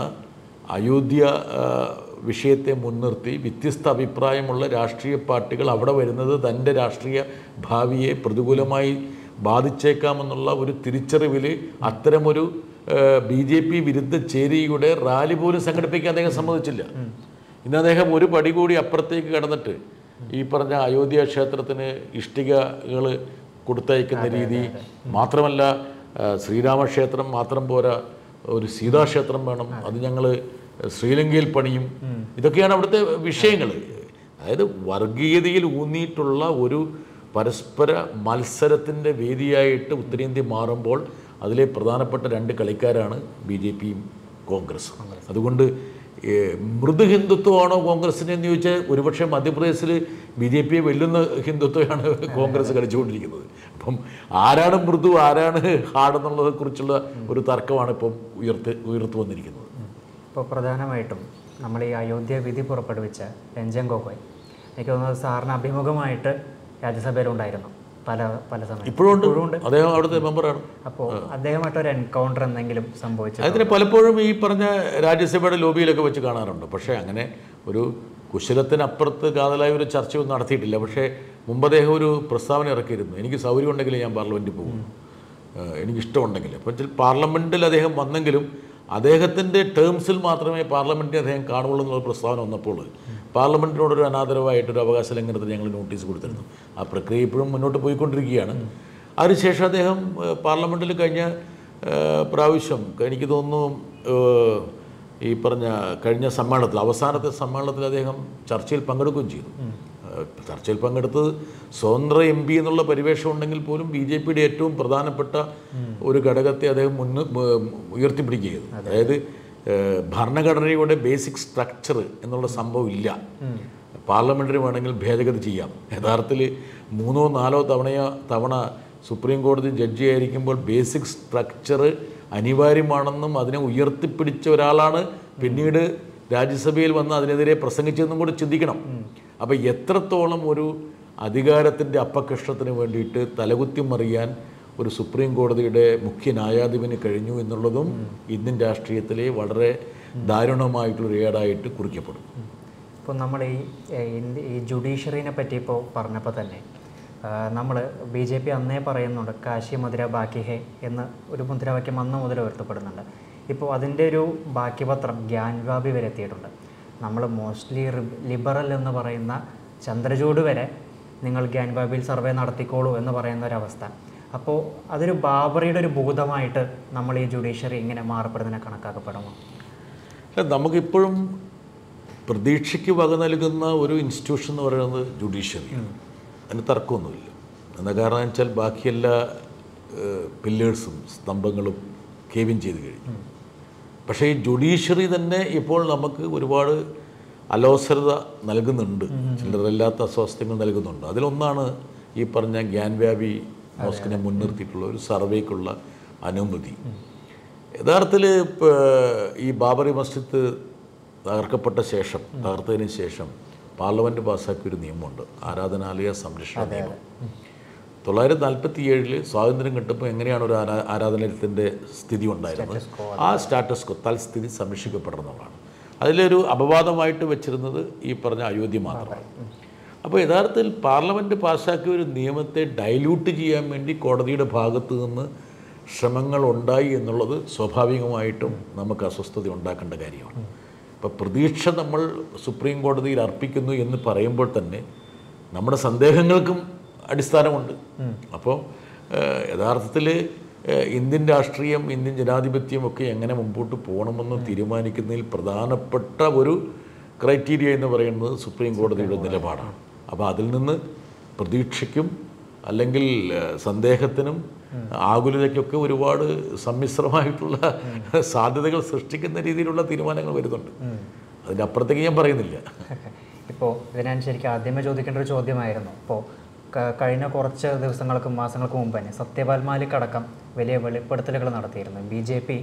അയോധ്യ ആ, വിഷയത്തെ മുൻനിർത്തി വ്യത്യസ്ത അഭിപ്രായമുള്ള രാഷ്ട്രീയ പാർട്ടികൾ അവിടെ വരുന്നത് തൻ്റെ രാഷ്ട്രീയ ഭാവിയെ പ്രതികൂലമായി ബാധിച്ചേക്കാമെന്നുള്ള ഒരു തിരിച്ചറിവിൽ അത്തരമൊരു ബി ജെ പി വിരുദ്ധ ചേരിയുടെ റാലി പോലും സംഘടിപ്പിക്കാൻ അദ്ദേഹം സമ്മതിച്ചില്ല ഇന്ന് അദ്ദേഹം ഒരു പടി കൂടി അപ്പുറത്തേക്ക് കടന്നിട്ട് ഈ പറഞ്ഞ അയോധ്യ ക്ഷേത്രത്തിന് ഇഷ്ടികകൾ കൊടുത്തയക്കുന്ന രീതി മാത്രമല്ല ആ, ശ്രീരാമക്ഷേത്രം മാത്രം പോരാ ഒരു സീതാക്ഷേത്രം വേണം അത് ഞങ്ങൾ ശ്രീലങ്കയിൽ പണിയും ഇതൊക്കെയാണ് അവിടുത്തെ വിഷയങ്ങൾ അതായത് വർഗീയതയിൽ ഊന്നിയിട്ടുള്ള ഒരു പരസ്പര മത്സരത്തിൻ്റെ വേദിയായിട്ട് ഉത്തരേന്ത്യ മാറുമ്പോൾ അതിലെ പ്രധാനപ്പെട്ട രണ്ട് കളിക്കാരാണ് ബി ജെ പിയും കോൺഗ്രസും അതുകൊണ്ട് ഏഹ്, മൃദു ഹിന്ദുത്വമാണോ കോൺഗ്രസിന് എന്ന് ചോദിച്ചാൽ ഒരുപക്ഷെ മധ്യപ്രദേശിൽ ബി ജെ പിയെ വെല്ലുന്ന ഹിന്ദുത്വമാണ് കോൺഗ്രസ് കളിച്ചുകൊണ്ടിരിക്കുന്നത് അപ്പം ആരാണ് മൃദു ആരാണ് ഹാർഡ് എന്നുള്ളതിനെ കുറിച്ചുള്ള ഒരു തർക്കമാണ് ഇപ്പം ഉയർത്ത് ഉയർത്തു വന്നിരിക്കുന്നത് ഇപ്പോൾ പ്രധാനമായിട്ടും നമ്മൾ ഈ അയോധ്യ വിധി പുറപ്പെടുവിച്ച രഞ്ജൻ ഗൊഗോയ് എനിക്ക് തോന്നുന്നത് സാറിന് അഭിമുഖമായിട്ട് രാജ്യസഭയിലുണ്ടായിരുന്നു പല പല സമയം ഇപ്പോഴും ഉണ്ട് അദ്ദേഹം അവിടുത്തെ മെമ്പറാണ് അപ്പോൾ അദ്ദേഹമായിട്ട് ഒരു എൻകൗണ്ടർ എന്തെങ്കിലും സംഭവിച്ചു അതിന് പലപ്പോഴും ഈ പറഞ്ഞ രാജ്യസഭയുടെ ലോബിയിലൊക്കെ വെച്ച് കാണാറുണ്ട് പക്ഷേ അങ്ങനെ ഒരു കുശലത്തിനപ്പുറത്ത് കാതലായ ഒരു ചർച്ചയൊന്നും നടത്തിയിട്ടില്ല പക്ഷേ മുമ്പ് അദ്ദേഹം ഒരു പ്രസ്താവന ഇറക്കിയിരുന്നു എനിക്ക് സൗകര്യം ഉണ്ടെങ്കിൽ ഞാൻ പാർലമെൻറ്റിൽ പോകും ഏഹ് എനിക്കിഷ്ടമുണ്ടെങ്കിൽ അപ്പോൾ വെച്ചാൽ പാർലമെൻറ്റിൽ അദ്ദേഹം വന്നെങ്കിലും അദ്ദേഹത്തിൻ്റെ ടേംസിൽ മാത്രമേ പാർലമെൻറ്റിൽ അദ്ദേഹം കാണുള്ളൂ എന്നുള്ള പ്രസ്താവന വന്നപ്പോൾ പാർലമെൻറ്റിനോടൊരു അനാദരവായിട്ടൊരു അവകാശ ലംഘനത്തിന് ഞങ്ങൾ നോട്ടീസ് കൊടുത്തിരുന്നു ആ പ്രക്രിയ ഇപ്പോഴും മുന്നോട്ട് പോയിക്കൊണ്ടിരിക്കുകയാണ് അതിനുശേഷം അദ്ദേഹം ഏഹ് പാർലമെൻറ്റിൽ കഴിഞ്ഞ ഏഹ് പ്രാവശ്യം എനിക്ക് തോന്നുന്നു ഏഹ് ഈ പറഞ്ഞ കഴിഞ്ഞ സമ്മേളനത്തിൽ അവസാനത്തെ സമ്മേളനത്തിൽ അദ്ദേഹം ചർച്ചയിൽ പങ്കെടുക്കുകയും ചെയ്തു ഏഹ് ചർച്ചയിൽ പങ്കെടുത്തത് സ്വതന്ത്ര എം പി എന്നുള്ള പരിവേഷം ഉണ്ടെങ്കിൽ പോലും ബി ജെ പിയുടെ ഏറ്റവും പ്രധാനപ്പെട്ട ഒരു ഘടകത്തെ അദ്ദേഹം മുന്ന് ഉയർത്തിപ്പിടിക്കുക ചെയ്തു അതായത് ഏഹ് ഭരണഘടനയുടെ ബേസിക് സ്ട്രക്ചർ എന്നുള്ള സംഭവം ഇല്ല പാർലമെൻറ്റിന് വേണമെങ്കിൽ ഭേദഗതി ചെയ്യാം യഥാർത്ഥത്തിൽ മൂന്നോ നാലോ തവണയോ തവണ സുപ്രീം കോടതി ജഡ്ജിയായിരിക്കുമ്പോൾ ബേസിക് സ്ട്രക്ചർ അനിവാര്യമാണെന്നും അതിനെ ഉയർത്തിപ്പിടിച്ച ഒരാളാണ് പിന്നീട് രാജ്യസഭയിൽ വന്ന് അതിനെതിരെ പ്രസംഗിച്ചതെന്നും കൂടി ചിന്തിക്കണം അപ്പോൾ എത്രത്തോളം ഒരു അധികാരത്തിൻ്റെ അപ്പകഷ്ടത്തിന് വേണ്ടിയിട്ട് തലകുത്തി മറിയാൻ ഒരു സുപ്രീം കോടതിയുടെ മുഖ്യ ന്യായാധിപന് കഴിഞ്ഞു എന്നുള്ളതും ഇന്ത്യൻ രാഷ്ട്രീയത്തിലെ വളരെ ദാരുണമായിട്ടുള്ളൊരു ഏടായിട്ട് കുറിക്കപ്പെടും ഇപ്പോൾ നമ്മൾ ഈ ഏഹ്, ഇന്ത്യ ഈ ജുഡീഷ്യറിനെ പറ്റി ഇപ്പോൾ പറഞ്ഞപ്പോൾ തന്നെ നമ്മൾ ബി ജെ പി അന്നേ പറയുന്നുണ്ട് കാശി മധുര ബാക്കി ഹേ എന്ന് ഒരു മുദ്രാവാക്യം അന്ന് മുതൽ ഉയർത്തപ്പെടുന്നുണ്ട് ഇപ്പോൾ അതിൻ്റെ ഒരു ബാക്കി പത്രം ഗ്യാൻവാബി വരെ എത്തിയിട്ടുണ്ട് നമ്മൾ മോസ്റ്റ്ലി ലിബറൽ എന്ന് പറയുന്ന ചന്ദ്രചൂട് വരെ നിങ്ങൾ ഗ്യാൻവാബിയിൽ സർവേ നടത്തിക്കോളൂ എന്ന് പറയുന്ന ഒരവസ്ഥ അപ്പോൾ അതൊരു ബാബറിയുടെ ഒരു ഭൂതമായിട്ട് നമ്മൾ ഈ ജുഡീഷ്യറി ഇങ്ങനെ മാറപ്പെടുന്നതിനെ കണക്കാക്കപ്പെടുമോ അല്ല നമുക്കിപ്പോഴും പ്രതീക്ഷയ്ക്ക് വക നൽകുന്ന ഒരു ഇൻസ്റ്റിറ്റ്യൂഷൻ എന്ന് പറയുന്നത് ജുഡീഷ്യറിയാണ് അതിന് തർക്കമൊന്നുമില്ല എന്താ കാരണം വെച്ചാൽ ബാക്കി എല്ലാ പില്ലേഴ്സും സ്തംഭങ്ങളും കേവിൻ ചെയ്ത് കഴിഞ്ഞു പക്ഷേ ഈ ജുഡീഷ്യറി തന്നെ ഇപ്പോൾ നമുക്ക് ഒരുപാട് അലോസരത നൽകുന്നുണ്ട് ചിലരില്ലാത്ത അസ്വാസ്ഥ്യങ്ങൾ നൽകുന്നുണ്ട് അതിലൊന്നാണ് ഈ പറഞ്ഞ ഗ്യാൻവ്യാപി മോസ്കിനെ മുൻനിർത്തിയിട്ടുള്ള ഒരു സർവേക്കുള്ള അനുമതി യഥാർത്ഥത്തിൽ ഇപ്പോൾ ഈ ബാബറി മസ്ജിദ് തകർക്കപ്പെട്ട ശേഷം തകർത്തതിന് ശേഷം പാർലമെൻറ്റ് പാസ്സാക്കിയ ഒരു നിയമമുണ്ട് ആരാധനാലയ സംരക്ഷണ നിയമം തൊള്ളായിരത്തി നാൽപ്പത്തി ഏഴിൽ സ്വാതന്ത്ര്യം കിട്ടുമ്പോൾ എങ്ങനെയാണ് ഒരു ആരാ ആരാധനാലയത്തിൻ്റെ സ്ഥിതി ഉണ്ടായിരുന്നത് ആ സ്റ്റാറ്റസ് കോ തൽസ്ഥിതി സംരക്ഷിക്കപ്പെടുന്നതാണ് അതിലൊരു അപവാദമായിട്ട് വെച്ചിരുന്നത് ഈ പറഞ്ഞ അയോധ്യ മാത്രമാണ് അപ്പോൾ യഥാർത്ഥത്തിൽ പാർലമെൻറ്റ് പാസ്സാക്കിയ ഒരു നിയമത്തെ ഡൈല്യൂട്ട് ചെയ്യാൻ വേണ്ടി കോടതിയുടെ ഭാഗത്തു നിന്ന് ശ്രമങ്ങൾ ഉണ്ടായി എന്നുള്ളത് സ്വാഭാവികമായിട്ടും നമുക്ക് അസ്വസ്ഥത ഉണ്ടാക്കേണ്ട കാര്യമാണ് ഇപ്പോൾ പ്രതീക്ഷ നമ്മൾ സുപ്രീം കോടതിയിൽ അർപ്പിക്കുന്നു എന്ന് പറയുമ്പോൾ തന്നെ നമ്മുടെ സന്ദേഹങ്ങൾക്കും അടിസ്ഥാനമുണ്ട് അപ്പോൾ യഥാർത്ഥത്തിൽ ഇന്ത്യൻ രാഷ്ട്രീയം ഇന്ത്യൻ ജനാധിപത്യം ഒക്കെ എങ്ങനെ മുമ്പോട്ട് പോകണമെന്ന് തീരുമാനിക്കുന്നതിൽ പ്രധാനപ്പെട്ട ഒരു ക്രൈറ്റീരിയ എന്ന് പറയുന്നത് സുപ്രീം കോടതിയുടെ നിലപാടാണ് അപ്പോൾ അതിൽ നിന്ന് പ്രതീക്ഷയ്ക്കും അല്ലെങ്കിൽ ഏഹ്, സന്ദേഹത്തിനും ആകുലതയ്ക്കൊക്കെ ഒരുപാട് സമ്മിശ്രമായിട്ടുള്ള സാധ്യതകൾ സൃഷ്ടിക്കുന്ന രീതിയിലുള്ള തീരുമാനങ്ങൾ വരുന്നുണ്ട് അതിൻ്റെ അപ്പുറത്തേക്ക് ഞാൻ പറയുന്നില്ല ഇപ്പോൾ ഇതിനാൻ ശരിക്കും ആദ്യമേ ചോദിക്കേണ്ട ഒരു ചോദ്യമായിരുന്നു ഇപ്പോൾ ക- കഴിഞ്ഞ കുറച്ച് ദിവസങ്ങൾക്ക് മാസങ്ങൾക്ക് മുമ്പ് തന്നെ സത്യപാൽ മാലിക് അടക്കം വലിയ വെളിപ്പെടുത്തലുകൾ നടത്തിയിരുന്നു ബി ജെ പി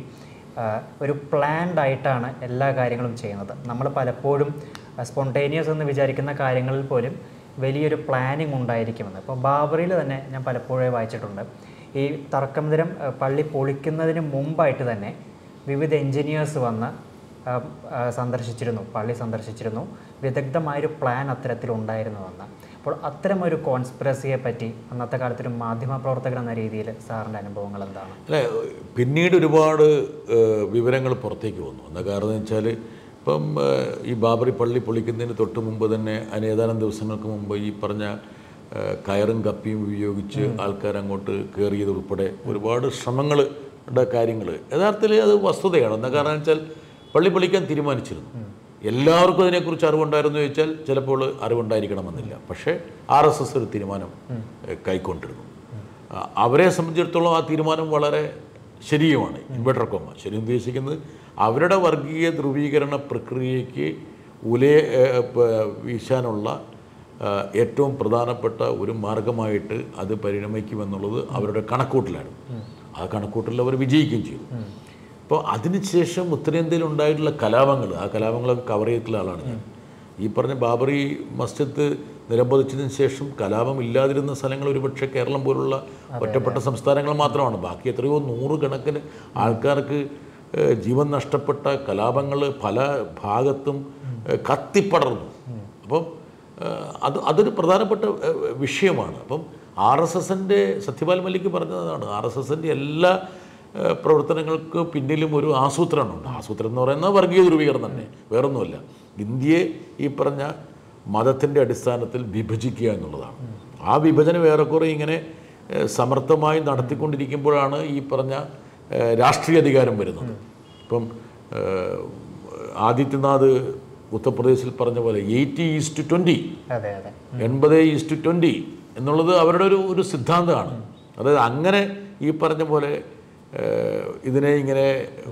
ഒരു പ്ലാൻഡ് ആയിട്ടാണ് എല്ലാ കാര്യങ്ങളും ചെയ്യുന്നത് നമ്മൾ പലപ്പോഴും സ്പോണ്ടേനിയസ് എന്ന് വിചാരിക്കുന്ന കാര്യങ്ങളിൽ പോലും വലിയൊരു പ്ലാനിങ് ഉണ്ടായിരിക്കുമെന്ന് ഇപ്പോൾ ബാബറിയിൽ തന്നെ ഞാൻ പലപ്പോഴും വായിച്ചിട്ടുണ്ട് ഈ തർക്കമന്ദിരം ആ, പള്ളി പൊളിക്കുന്നതിന് മുമ്പായിട്ട് തന്നെ വിവിധ എൻജിനീയേഴ്സ് വന്ന് ആ, ആ, സന്ദർശിച്ചിരുന്നു പള്ളി സന്ദർശിച്ചിരുന്നു വിദഗ്ധമായൊരു പ്ലാൻ അത്തരത്തിലുണ്ടായിരുന്നുവെന്ന് അപ്പോൾ അത്തരമൊരു കോൺസ്പിറസിയെ പറ്റി അന്നത്തെ കാലത്തൊരു മാധ്യമ പ്രവർത്തകൻ എന്ന രീതിയിൽ സാറിൻ്റെ അനുഭവങ്ങൾ എന്താണ് അല്ല പിന്നീട് ഒരുപാട് ഏഹ്, വിവരങ്ങൾ പുറത്തേക്ക് വന്നു എന്താ കാരണം എന്ന് വെച്ചാൽ ഇപ്പം ഏഹ്, ഈ ബാബറി പള്ളി പൊളിക്കുന്നതിന് തൊട്ട് മുമ്പ് തന്നെ അതിന് ഏതാനും ദിവസങ്ങൾക്ക് മുമ്പ് ഈ പറഞ്ഞ ഏഹ്, കയറും കപ്പിയും ഉപയോഗിച്ച് ആൾക്കാർ അങ്ങോട്ട് കയറിയത് ഉൾപ്പെടെ ഒരുപാട് ശ്രമങ്ങളുടെ കാര്യങ്ങൾ യഥാർത്ഥത്തിൽ അത് വസ്തുതയാണ് എന്താ കാരണം വെച്ചാൽ പള്ളി പൊളിക്കാൻ തീരുമാനിച്ചിരുന്നു എല്ലാവർക്കും അതിനെക്കുറിച്ച് അറിവുണ്ടായിരുന്നു ചോദിച്ചാൽ ചിലപ്പോൾ അറിവുണ്ടായിരിക്കണമെന്നില്ല പക്ഷേ ആർ എസ് എസ് ഒരു തീരുമാനം ഏഹ്, കൈക്കൊണ്ടിരുന്നു ആ, അവരെ സംബന്ധിച്ചിടത്തോളം ആ തീരുമാനം വളരെ ശരിയുമാണ് ഇൻവെർട്ടർ കോമ ശരി ഉദ്ദേശിക്കുന്നത് അവരുടെ വർഗീയ ധ്രുവീകരണ പ്രക്രിയയ്ക്ക് ഉലയ ഏ, പ- വീശാനുള്ള ആ, ഏറ്റവും പ്രധാനപ്പെട്ട ഒരു മാർഗമായിട്ട് അത് പരിണമിക്കുമെന്നുള്ളത് അവരുടെ കണക്കൂട്ടലായിരുന്നു ആ കണക്കൂട്ടലിൽ അവർ വിജയിക്കുകയും ചെയ്തു അപ്പോൾ അതിനുശേഷം ഉത്തരേന്ത്യയിൽ ഉണ്ടായിട്ടുള്ള കലാപങ്ങൾ ആ കലാപങ്ങളൊക്കെ കവർ ചെയ്തിട്ടുള്ള ആളാണ് ഞാൻ ഈ പറഞ്ഞ ബാബറി മസ്ജിദ് നിലംപതിച്ചതിന് ശേഷം കലാപം ഇല്ലാതിരുന്ന സ്ഥലങ്ങൾ ഒരുപക്ഷെ കേരളം പോലുള്ള ഒറ്റപ്പെട്ട സംസ്ഥാനങ്ങൾ മാത്രമാണ് ബാക്കി എത്രയോ നൂറുകണക്കിന് ആൾക്കാർക്ക് ഏഹ്, ജീവൻ നഷ്ടപ്പെട്ട കലാപങ്ങൾ പല ഭാഗത്തും ഏഹ്, കത്തിപ്പടർന്നു അപ്പം ഏഹ്, അത് അതൊരു പ്രധാനപ്പെട്ട ഏഹ്, വിഷയമാണ് അപ്പം ആർ എസ് എസിൻ്റെ സത്യപാൽ മല്ലിക്ക് പറഞ്ഞതാണ് ആർ എസ് എസിൻ്റെ എല്ലാ ഏഹ്, പ്രവർത്തനങ്ങൾക്ക് പിന്നിലും ഒരു ആസൂത്രണമുണ്ട് ആസൂത്രണം എന്ന് പറയുന്നത് വർഗീയ ധ്രുവീകരണം തന്നെ വേറൊന്നുമല്ല ഇന്ത്യയെ ഈ പറഞ്ഞ മതത്തിൻ്റെ അടിസ്ഥാനത്തിൽ വിഭജിക്കുക എന്നുള്ളതാണ് ആ വിഭജനം ഏറെക്കുറെ ഇങ്ങനെ ഏഹ്, സമർത്ഥമായി നടത്തിക്കൊണ്ടിരിക്കുമ്പോഴാണ് ഈ പറഞ്ഞ ഏഹ്, രാഷ്ട്രീയ അധികാരം വരുന്നത് ഇപ്പം ഏഹ്, ആദിത്യനാഥ് ഉത്തർപ്രദേശിൽ പറഞ്ഞ പോലെ എയ്റ്റി ഈസ്റ്റ് ട്വൻറ്റി അതെ അതെ എൺപത് ഈസ്റ്റ് ട്വൻറ്റി എന്നുള്ളത് അവരുടെ ഒരു ഒരു സിദ്ധാന്തമാണ് അതായത് അങ്ങനെ ഈ പറഞ്ഞ പോലെ ഏഹ്, ഇതിനെ ഇങ്ങനെ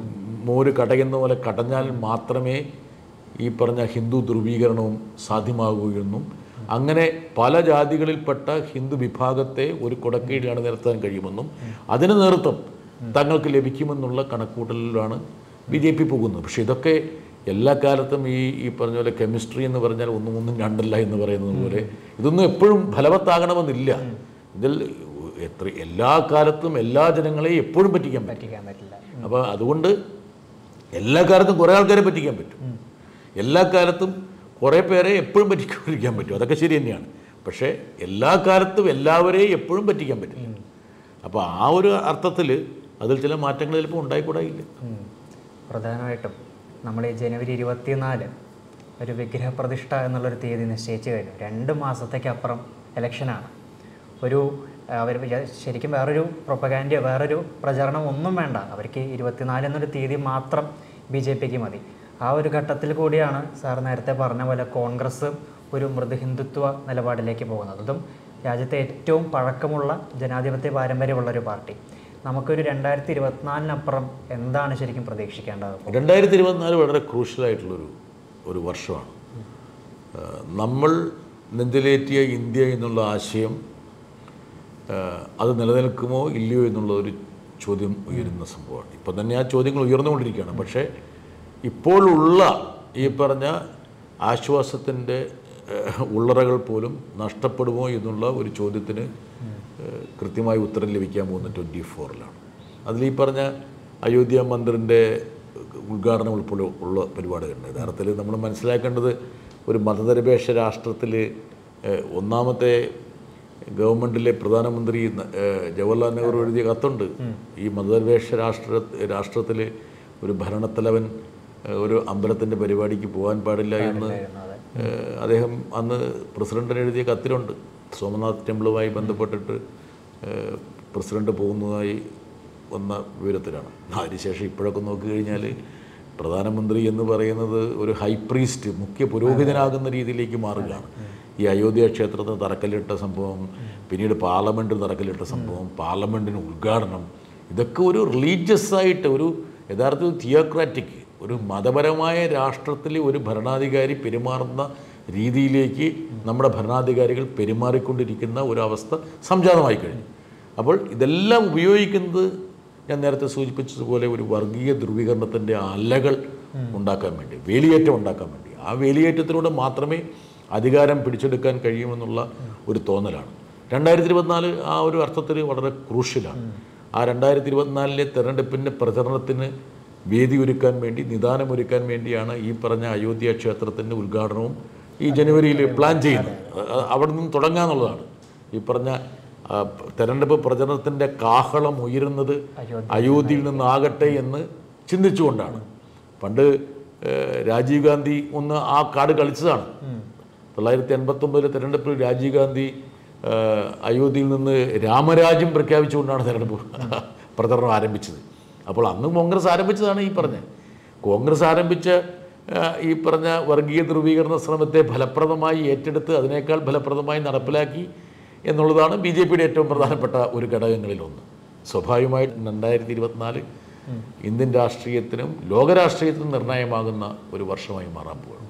മോര് കടയുന്ന പോലെ കടഞ്ഞാൽ മാത്രമേ ഈ പറഞ്ഞ ഹിന്ദു ധ്രുവീകരണവും സാധ്യമാകുകയെന്നും അങ്ങനെ പല ജാതികളിൽപ്പെട്ട ഹിന്ദു വിഭാഗത്തെ ഒരു കുടക്കീഴിലാണ് നിർത്താൻ കഴിയുമെന്നും അതിന് നേതൃത്വം തങ്ങൾക്ക് ലഭിക്കുമെന്നുള്ള കണക്കൂട്ടലിലാണ് ബി ജെ പി പോകുന്നത് പക്ഷേ ഇതൊക്കെ എല്ലാ കാലത്തും ഈ ഈ പറഞ്ഞ പോലെ കെമിസ്ട്രി എന്ന് പറഞ്ഞാൽ ഒന്നും ഒന്നും രണ്ടല്ല എന്ന് പറയുന്നത് പോലെ ഇതൊന്നും എപ്പോഴും ഫലവത്താകണമെന്നില്ല ഇതിൽ എത്ര എല്ലാ കാലത്തും എല്ലാ ജനങ്ങളെയും എപ്പോഴും പറ്റിക്കാൻ പറ്റും പറ്റിക്കാൻ പറ്റില്ല അപ്പോൾ അതുകൊണ്ട് എല്ലാ കാലത്തും കുറേ ആൾക്കാരെ പറ്റിക്കാൻ പറ്റും എല്ലാ കാലത്തും കുറേ പേരെ എപ്പോഴും പറ്റിക്കൊണ്ടിരിക്കാൻ പറ്റും അതൊക്കെ ശരി തന്നെയാണ് പക്ഷേ എല്ലാ കാലത്തും എല്ലാവരെയും എപ്പോഴും പറ്റിക്കാൻ പറ്റില്ല അപ്പോൾ ആ ഒരു അർത്ഥത്തിൽ അതിൽ ചില മാറ്റങ്ങൾ ചിലപ്പോൾ ഉണ്ടായിക്കൂടായില്ല ഉം. പ്രധാനമായിട്ടും നമ്മൾ ഈ ജനുവരി ഇരുപത്തിനാല് ഒരു വിഗ്രഹപ്രതിഷ്ഠ എന്നുള്ളൊരു തീയതി നിശ്ചയിച്ചു കഴിഞ്ഞു രണ്ട് മാസത്തേക്കപ്പുറം ഇലക്ഷനാണ് ഒരു അവർ ശരിക്കും വേറൊരു പ്രൊപ്പഗാൻഡയോ വേറൊരു പ്രചരണം ഒന്നും വേണ്ട അവർക്ക് ഇരുപത്തിനാല് എന്നൊരു തീയതി മാത്രം ബി ജെ പിക്ക് മതി ആ ഒരു ഘട്ടത്തിൽ കൂടിയാണ് സാർ നേരത്തെ പറഞ്ഞ പോലെ കോൺഗ്രസ് ഒരു മൃദുഹിന്ദുത്വ നിലപാടിലേക്ക് പോകുന്നത് അതും രാജ്യത്തെ ഏറ്റവും പഴക്കമുള്ള ജനാധിപത്യ പാരമ്പര്യമുള്ള ഒരു പാർട്ടി നമുക്കൊരു രണ്ടായിരത്തി ഇരുപത്തിനാലിനപ്പുറം എന്താണ് ശരിക്കും പ്രതീക്ഷിക്കേണ്ടത് രണ്ടായിരത്തി ഇരുപത്തിനാല് വളരെ ക്രൂഷ്യലായിട്ടുള്ളൊരു ഒരു വർഷമാണ് ആ, നമ്മൾ നെഞ്ചിലേറ്റിയ ഇന്ത്യ എന്നുള്ള ആശയം ആ, അത് നിലനിൽക്കുമോ ഇല്ലയോ എന്നുള്ള ഒരു ചോദ്യം ഉയരുന്ന സംഭവമാണ് ഇപ്പം തന്നെ ആ ചോദ്യങ്ങൾ ഉയർന്നുകൊണ്ടിരിക്കുകയാണ് പക്ഷേ ഇപ്പോഴുള്ള ഈ പറഞ്ഞ ആശ്വാസത്തിൻ്റെ ഉള്ളറകൾ പോലും നഷ്ടപ്പെടുമോ എന്നുള്ള ഒരു ചോദ്യത്തിന് ഏഹ്, കൃത്യമായ ഉത്തരം ലഭിക്കാൻ പോകുന്ന ട്വൻറ്റി ഫോറിലാണ് അതിൽ ഈ പറഞ്ഞ അയോധ്യ മന്ദിറിൻ്റെ ഉദ്ഘാടനം ഉൾപ്പെടെ ഉള്ള പരിപാടികളുണ്ട് യഥാർത്ഥത്തിൽ നമ്മൾ മനസ്സിലാക്കേണ്ടത് ഒരു മതനിരപേക്ഷ രാഷ്ട്രത്തിൽ ഏഹ്, ഒന്നാമത്തെ ഗവൺമെൻറ്റിലെ പ്രധാനമന്ത്രി ന- ഏഹ്, ജവഹർലാൽ നെഹ്റു എഴുതിയ കത്തുണ്ട് ഈ മതനിരപേക്ഷ രാഷ്ട്ര രാഷ്ട്രത്തിൽ ഒരു ഭരണത്തലവൻ ഏഹ്, ഒരു അമ്പലത്തിൻ്റെ പരിപാടിക്ക് പോകാൻ പാടില്ല എന്ന് ഏഹ്, അദ്ദേഹം അന്ന് പ്രസിഡന്റിന് എഴുതിയ കത്തിലുണ്ട് സോമനാഥ് ടെമ്പിളുമായി ബന്ധപ്പെട്ടിട്ട് ഏഹ്, പ്രസിഡന്റ് പോകുന്നതായി വന്ന വിവരത്തിലാണ് അതിനുശേഷം ഇപ്പോഴൊക്കെ നോക്കിക്കഴിഞ്ഞാൽ പ്രധാനമന്ത്രി എന്ന് പറയുന്നത് ഒരു ഹൈ പ്രീസ്റ്റ് മുഖ്യ പുരോഹിതനാകുന്ന രീതിയിലേക്ക് മാറുകയാണ് ഈ അയോധ്യ ക്ഷേത്രത്തിന് തറക്കല്ലിട്ട സംഭവം പിന്നീട് പാർലമെൻറ്റ് തറക്കല്ലിട്ട സംഭവം പാർലമെൻറ്റിന് ഉദ്ഘാടനം ഇതൊക്കെ ഒരു റിലീജിയസ് ആയിട്ട് ഒരു യഥാർത്ഥത്തിൽ തിയോക്രാറ്റിക് ഒരു മതപരമായ രാഷ്ട്രത്തിൽ ഒരു ഭരണാധികാരി പെരുമാറുന്ന രീതിയിലേക്ക് നമ്മുടെ ഭരണാധികാരികൾ പെരുമാറിക്കൊണ്ടിരിക്കുന്ന ഒരവസ്ഥ സംജാതമായി കഴിഞ്ഞു അപ്പോൾ ഇതെല്ലാം ഉപയോഗിക്കുന്നത് ഞാൻ നേരത്തെ സൂചിപ്പിച്ചതുപോലെ ഒരു വർഗീയ ധ്രുവീകരണത്തിൻ്റെ അലകൾ ഉണ്ടാക്കാൻ വേണ്ടി വേലിയേറ്റം ഉണ്ടാക്കാൻ വേണ്ടി ആ വേലിയേറ്റത്തിലൂടെ മാത്രമേ അധികാരം പിടിച്ചെടുക്കാൻ കഴിയുമെന്നുള്ള ഒരു തോന്നലാണ് രണ്ടായിരത്തി ഇരുപത്തിനാല് ആ ഒരു അർത്ഥത്തിൽ വളരെ ക്രൂഷ്യലാണ് ആ രണ്ടായിരത്തി ഇരുപത്തിനാലിലെ തെരഞ്ഞെടുപ്പിൻ്റെ പ്രചരണത്തിന് വേദി ഒരുക്കാൻ വേണ്ടി നിദാനമൊരുക്കാൻ വേണ്ടിയാണ് ഈ പറഞ്ഞ അയോധ്യ ക്ഷേത്രത്തിൻ്റെ ഉദ്ഘാടനവും ഈ ജനുവരിയിൽ പ്ലാൻ ചെയ്യുന്നത് അ- അവിടെ നിന്ന് തുടങ്ങാന്നുള്ളതാണ് ഈ പറഞ്ഞ ആ, തെരഞ്ഞെടുപ്പ് പ്രചരണത്തിൻ്റെ കാഹളം ഉയരുന്നത് അയോധ്യയിൽ നിന്നാകട്ടെ എന്ന് ചിന്തിച്ചുകൊണ്ടാണ് പണ്ട് ഏഹ്, രാജീവ് ഗാന്ധി ഒന്ന് ആ കാർഡ് കളിച്ചതാണ് തൊള്ളായിരത്തി എൺപത്തൊമ്പതിലെ തെരഞ്ഞെടുപ്പിൽ രാജീവ് ഗാന്ധി ഏഹ്, അയോധ്യയിൽ നിന്ന് രാമരാജ്യം പ്രഖ്യാപിച്ചുകൊണ്ടാണ് തെരഞ്ഞെടുപ്പ് പ്രചരണം ആരംഭിച്ചത് അപ്പോൾ അന്ന് കോൺഗ്രസ് ആരംഭിച്ചതാണ് ഈ പറഞ്ഞത് കോൺഗ്രസ് ആരംഭിച്ച ഏഹ്, ഈ പറഞ്ഞ വർഗീയ ധ്രുവീകരണ ശ്രമത്തെ ഫലപ്രദമായി ഏറ്റെടുത്ത് അതിനേക്കാൾ ഫലപ്രദമായി നടപ്പിലാക്കി എന്നുള്ളതാണ് ബി ജെ പിയുടെ ഏറ്റവും പ്രധാനപ്പെട്ട ഒരു ഘടകങ്ങളിലൊന്ന് സ്വാഭാവികമായിട്ട് രണ്ടായിരത്തി ഇരുപത്തിനാല് ഇന്ത്യൻ രാഷ്ട്രീയത്തിനും ലോകരാഷ്ട്രീയത്തിനും നിർണായകമാകുന്ന ഒരു വർഷമായി മാറാൻ പോകുന്നു